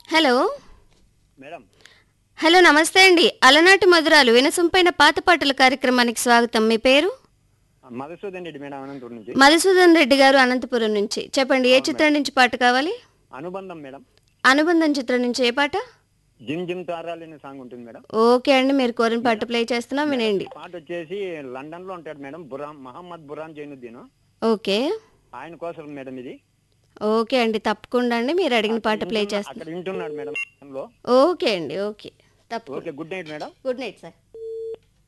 hello madam hello నమస్తే అండి అలనాటి మధురాలు వినసొంపైన పాత పాటల కార్యక్రమానికి స్వాగతం మీ పేరు మధుసూదన్ రెడ్డి మేడం అనంతపురం నుంచి మధుసూదన్ రెడ్డి గారు అనంతపురం నుంచి చెప్పండి ఏ చిత్రం నుంచి పాట కావాలి అనుబంధం మేడం అనుబంధం చిత్రం నుంచి ఏ పాట జిమ్ జిమ్ తారాలు అనే సాంగ్ ఉంటుంది మేడం ఓకే అండి మీరు కోరిన పాట ప్లే చేస్తున్నాం వినండి ఈ పాట వచ్చేసి లండన్ లో ఉంటాడు మేడం బురాం మహమ్మద్ బురాన్ జైనుద్దీన్ ఓకే ఆయన కోసం మేడం ఇది ఓకే అండి తప్పకుండా అండి మీరు అడిగిన పాట ప్లే చేస్తాం అక్కడ వింటున్నాడు మేడం లో ఓకే అండి ఓకే తప్పకుండా okay good night madam good night sir